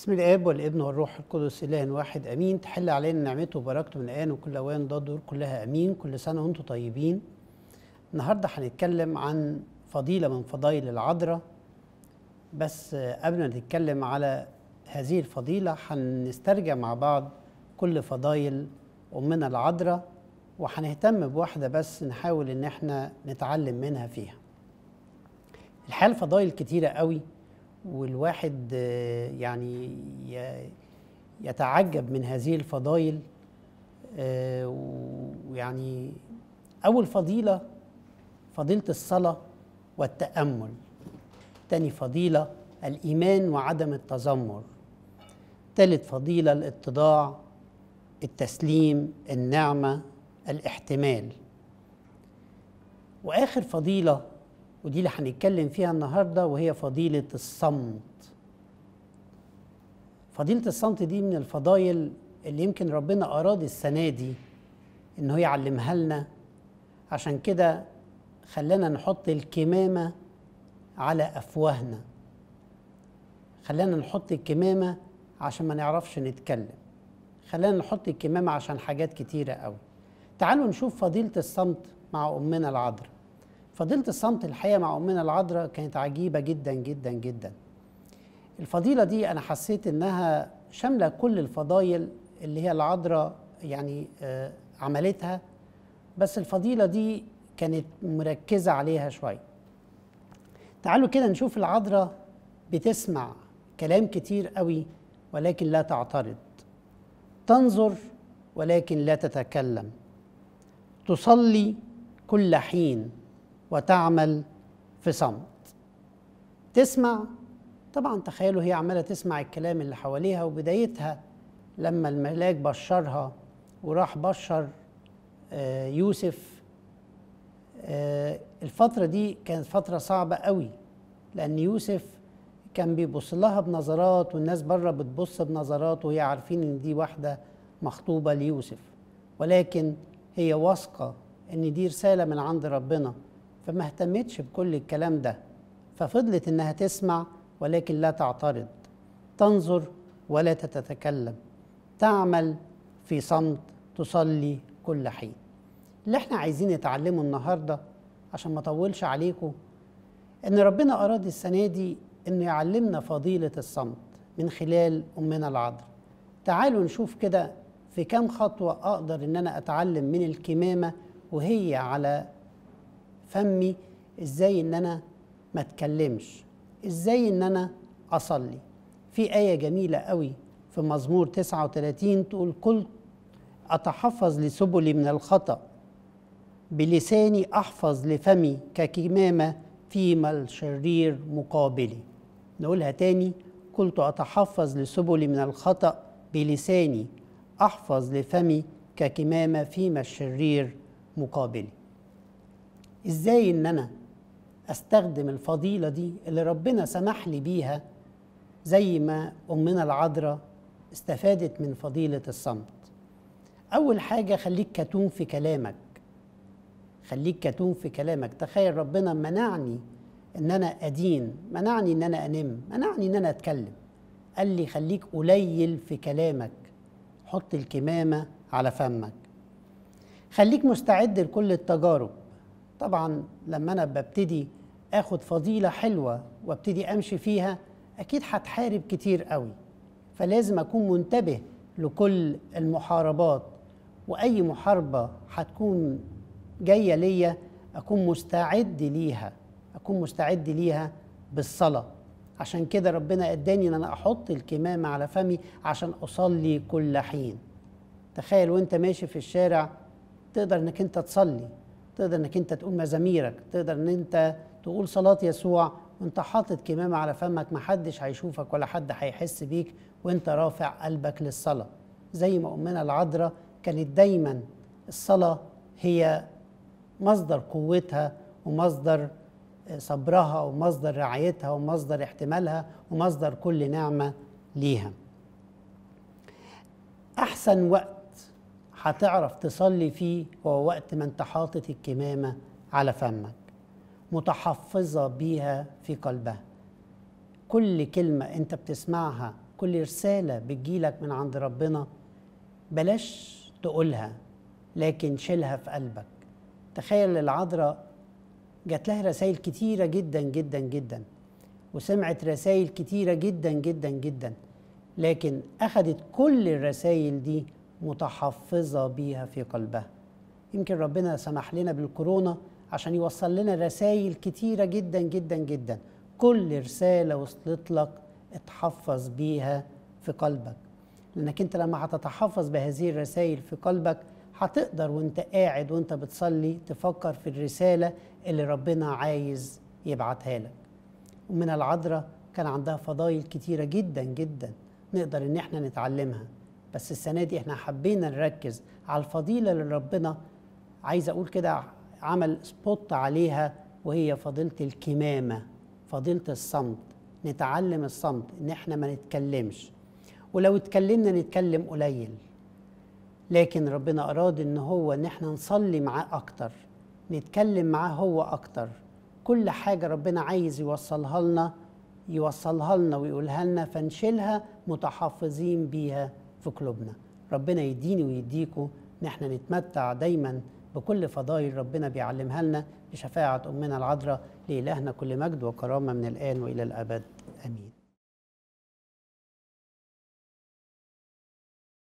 بسم الاب والابن والروح القدس اله واحد امين تحل علينا نعمته وبركته من الان وكل اوان ده الدور كلها امين كل سنه وانتم طيبين النهارده هنتكلم عن فضيله من فضائل العذراء بس قبل ما نتكلم على هذه الفضيله هنسترجع مع بعض كل فضائل امنا العذراء وهنهتم بواحده بس نحاول ان احنا نتعلم منها فيها الحقيقه الفضائل كتيره قوي والواحد يعني يتعجب من هذه الفضائل ويعني أول فضيلة فضيلة الصلاة والتأمل تاني فضيلة الإيمان وعدم التذمر تالت فضيلة الاتضاع التسليم النعمة الاحتمال وآخر فضيلة ودي اللي هنتكلم فيها النهارده وهي فضيلة الصمت. فضيلة الصمت دي من الفضايل اللي يمكن ربنا أراد السنة دي إن هو يعلمها لنا عشان كده خلانا نحط الكمامة على أفواهنا. خلانا نحط الكمامة عشان ما نعرفش نتكلم. خلانا نحط الكمامة عشان حاجات كتيرة قوي. تعالوا نشوف فضيلة الصمت مع أمنا العذراء. فضيلة الصمت الحقيقة مع أمنا العذراء كانت عجيبة جدا جدا جدا الفضيلة دي أنا حسيت إنها شاملة كل الفضايل اللي هي العذراء يعني آه عملتها بس الفضيلة دي كانت مركزة عليها شوية تعالوا كده نشوف العذراء بتسمع كلام كتير قوي ولكن لا تعترض تنظر ولكن لا تتكلم تصلي كل حين وتعمل في صمت تسمع طبعا تخيلوا هي عماله تسمع الكلام اللي حواليها وبدايتها لما الملاك بشرها وراح بشر يوسف الفترة دي كانت فترة صعبة قوي لأن يوسف كان بيبص لها بنظرات والناس بره بتبص بنظرات وهي عارفين إن دي واحدة مخطوبة ليوسف ولكن هي واثقة إن دي رسالة من عند ربنا فما اهتمتش بكل الكلام ده ففضلت انها تسمع ولكن لا تعترض تنظر ولا تتكلم تعمل في صمت تصلي كل حين اللي احنا عايزين نتعلمه النهارده عشان ما اطولش عليكم ان ربنا اراد السنه دي انه يعلمنا فضيله الصمت من خلال امنا العذراء تعالوا نشوف كده في كام خطوه اقدر ان انا اتعلم من الكمامه وهي على فمي ازاي ان انا ما اتكلمش ازاي ان انا اصلي في آية جميلة قوي في مزمور 39 تقول قلت أتحفظ لسبلي من الخطأ بلساني أحفظ لفمي ككمامة فيما الشرير مقابلي نقولها تاني قلت أتحفظ لسبلي من الخطأ بلساني أحفظ لفمي ككمامة فيما الشرير مقابلي ازاي ان انا استخدم الفضيله دي اللي ربنا سمح لي بيها زي ما امنا العذراء استفادت من فضيله الصمت اول حاجه خليك كتوم في كلامك خليك كتوم في كلامك تخيل ربنا منعني ان انا ادين منعني ان انا انم منعني ان انا اتكلم قال لي خليك قليل في كلامك حط الكمامه على فمك خليك مستعد لكل التجارب طبعا لما انا ببتدي اخد فضيله حلوه وابتدي امشي فيها اكيد هتحارب كتير قوي فلازم اكون منتبه لكل المحاربات واي محاربه هتكون جايه ليا اكون مستعد ليها اكون مستعد ليها بالصلاه عشان كده ربنا اداني ان انا احط الكمامه على فمي عشان اصلي كل حين تخيل وانت ماشي في الشارع تقدر انك انت تصلي تقدر انك انت تقول مزاميرك تقدر ان انت تقول صلاة يسوع وانت حاطط كمامة على فمك محدش هيشوفك ولا حد هيحس بيك وانت رافع قلبك للصلاة زي ما أمنا العذراء كانت دايما الصلاة هي مصدر قوتها ومصدر صبرها ومصدر رعايتها ومصدر احتمالها ومصدر كل نعمة ليها أحسن وقت هتعرف تصلي فيه هو وقت ما انت حاطط الكمامة على فمك متحفظة بيها في قلبها كل كلمة انت بتسمعها كل رسالة بتجيلك من عند ربنا بلاش تقولها لكن شيلها في قلبك تخيل العذراء جات لها رسائل كتيرة جدا جدا جدا وسمعت رسائل كتيرة جدا جدا جدا لكن أخذت كل الرسائل دي متحفظة بيها في قلبها يمكن ربنا سمح لنا بالكورونا عشان يوصل لنا رسائل كتيرة جدا جدا جدا كل رسالة وصلت لك اتحفظ بيها في قلبك لأنك أنت لما هتتحفظ بهذه الرسائل في قلبك هتقدر وانت قاعد وانت بتصلي تفكر في الرسالة اللي ربنا عايز يبعتها لك ومن العذراء كان عندها فضائل كتيرة جدا جدا نقدر ان احنا نتعلمها بس السنة دي احنا حبينا نركز على الفضيلة اللي ربنا عايز اقول كده عمل سبوت عليها وهي فضيلة الكمامة فضيلة الصمت نتعلم الصمت ان احنا ما نتكلمش ولو اتكلمنا نتكلم قليل لكن ربنا اراد ان هو ان احنا نصلي معاه اكتر نتكلم معاه هو اكتر كل حاجة ربنا عايز يوصلها لنا يوصلها لنا ويقولها لنا فنشيلها متحفظين بيها في قلوبنا ربنا يديني ويديكم ان احنا نتمتع دايما بكل فضائل ربنا بيعلمها لنا بشفاعة أمنا العذراء لإلهنا كل مجد وكرامة من الآن وإلى الأبد آمين